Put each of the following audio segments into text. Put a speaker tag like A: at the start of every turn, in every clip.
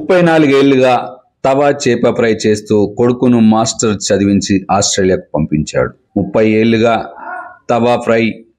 A: ముప్పై నాలుగేళ్లుగా తవా చేప ఫ్రై చేస్తూ కొడుకును మాస్టర్ చదివించి ఆస్ట్రేలియాకు పంపించాడు ముప్పై ఏళ్లుగా తవా ఫ్రై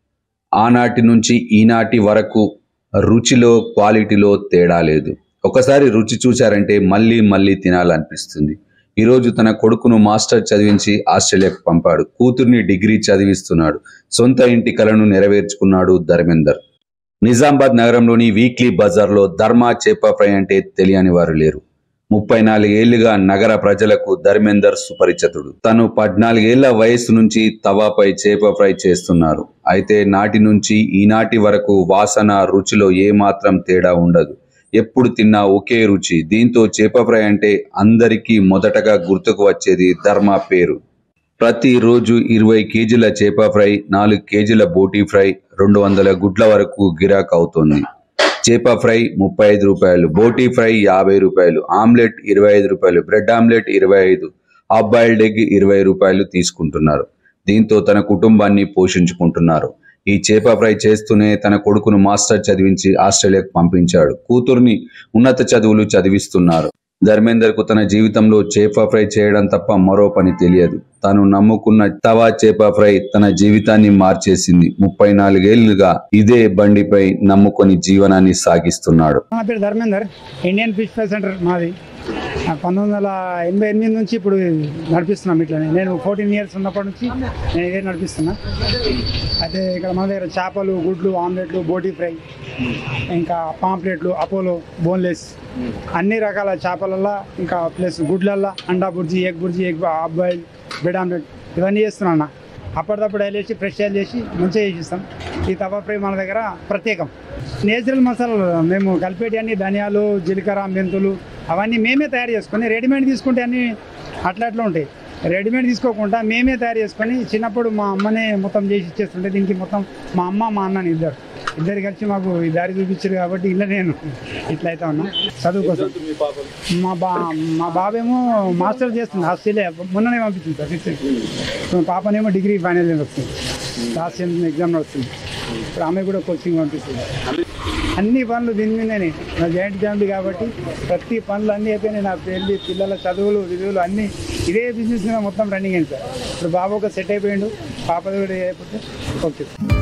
A: ఆనాటి నుంచి ఈనాటి వరకు రుచిలో క్వాలిటీలో తేడా లేదు ఒకసారి రుచి చూశారంటే మళ్ళీ మళ్ళీ తినాలనిపిస్తుంది ఈరోజు తన కొడుకును మాస్టర్ చదివించి ఆస్ట్రేలియాకు పంపాడు కూతుర్ని డిగ్రీ చదివిస్తున్నాడు సొంత ఇంటి కలను నెరవేర్చుకున్నాడు ధర్మేందర్ నిజామాబాద్ నగరంలోని వీక్లీ బజార్లో ధర్మా చేప ఫ్రై అంటే తెలియని వారు లేరు ముప్పై నాలుగేళ్లుగా నగర ప్రజలకు ధర్మేందర్ సుపరిచితుడు తను పద్నాలుగేళ్ల వయసు నుంచి తవాపై చేప ఫ్రై చేస్తున్నారు అయితే నాటి నుంచి ఈనాటి వరకు వాసన రుచిలో ఏమాత్రం తేడా ఉండదు ఎప్పుడు తిన్నా ఒకే రుచి దీంతో చేప ఫ్రై అంటే అందరికీ మొదటగా గుర్తుకు వచ్చేది ధర్మ పేరు ప్రతిరోజు ఇరవై కేజీల చేప ఫ్రై నాలుగు కేజీల బోటీ ఫ్రై రెండు వందల గుడ్ల వరకు గిరాక్ అవుతోంది చేప ఫ్రై ముప్పై ఐదు రూపాయలు బోటీ ఫ్రై యాభై రూపాయలు ఆమ్లెట్ ఇరవై ఐదు రూపాయలు బ్రెడ్ ఆమ్లెట్ ఇరవై ఐదు హాఫ్ బాయిల్డ్ ఎగ్ ఇరవై రూపాయలు తీసుకుంటున్నారు దీంతో తన కుటుంబాన్ని పోషించుకుంటున్నారు ఈ చేప ఫ్రై చేస్తూనే తన కొడుకును మాస్టర్ చదివించి ఆస్ట్రేలియాకు పంపించాడు కూతుర్ని ఉన్నత చదువులు చదివిస్తున్నారు ధర్మేందర్ కు తన జీవితంలో చేప ఫ్రై చేయడం తప్ప మరో పని తెలియదు తాను నమ్ముకున్న తవా చేప ఫ్రై తన జీవితాన్ని మార్చేసింది ముప్పై నాలుగేళ్లుగా ఇదే బండిపై నమ్ముకొని జీవనాన్ని సాగిస్తున్నాడు
B: నా పేరు Dharmender Indian fish fry centre మాది ఆ పంతొమ్మిది వందల ఎనభై ఎనిమిది నుంచి ఇప్పుడు నడిపిస్తున్నాం ఇట్లనే నేను ఫోర్టీన్ ఇయర్స్ ఉన్నప్పటి నుంచి నేను ఇదే నడిపిస్తున్నా అయితే ఇక్కడ మన దగ్గర చేపలు గుడ్లు ఆమ్లెట్లు బోటీ ఫ్రై ఇంకా పాంప్లెట్లు అపోలో బోన్లెస్ అన్ని రకాల చేపలల్లో ఇంకా ప్లస్ గుడ్లల్లో anda bhurji egg bhurji egg half boil bread omelette ఇవన్నీ చేస్తున్నా అన్న అప్పటిదప్పుడు ఆయిల్ వేసి ఫ్రెష్ ఆయిల్ చేసి మంచిగా చేసిస్తాం ఈ తవా ఫ్రై మన దగ్గర ప్రత్యేకం నేచురల్ మసాలాలు మేము కలిపేటి అన్ని ధనియాలు జీలకర్ర మెంతులు అవన్నీ మేమే తయారు చేసుకొని రెడీమేడ్ తీసుకుంటే అన్ని అట్లా అట్లా ఉంటాయి రెడీమేడ్ తీసుకోకుండా మేమే తయారు చేసుకొని చిన్నప్పుడు మా అమ్మనే మొత్తం చేసి ఇచ్చేస్తుంటే దీనికి మొత్తం మా అమ్మ మా అన్నని ఇద్దరు ఇద్దరు కలిసి మాకు ఈ దారి చూపించారు కాబట్టి ఇలా నేను ఇట్లా అయితే ఉన్నా చదువు కోసం మా బా మా బాబేమో మాస్టర్ చేస్తుంది ఆస్ట్రేలియా మొన్ననే పంపించింది సార్ ఫిఫ్త్ మా పాపనేమో డిగ్రీ ఫైనల్ ఇయర్ వస్తుంది లాస్ట్ ఇయర్ ఎగ్జామ్ నడుస్తుంది ఇప్పుడు ఆమె కూడా కోచింగ్ పంపిస్తుంది అన్ని పనులు దీని మీదనే నా జాయింట్ ఫ్యామిలీ కాబట్టి ప్రతి పనులు అన్నీ అయిపోయినాయి నా పెళ్ళి పిల్లల చదువులు విధువులు అన్నీ ఇదే బిజినెస్ మీద మొత్తం రన్నింగ్ అయింది సార్ ఇప్పుడు బాబు ఒక సెట్ అయిపోయిండు పాపది కూడా అయిపోతే ఓకే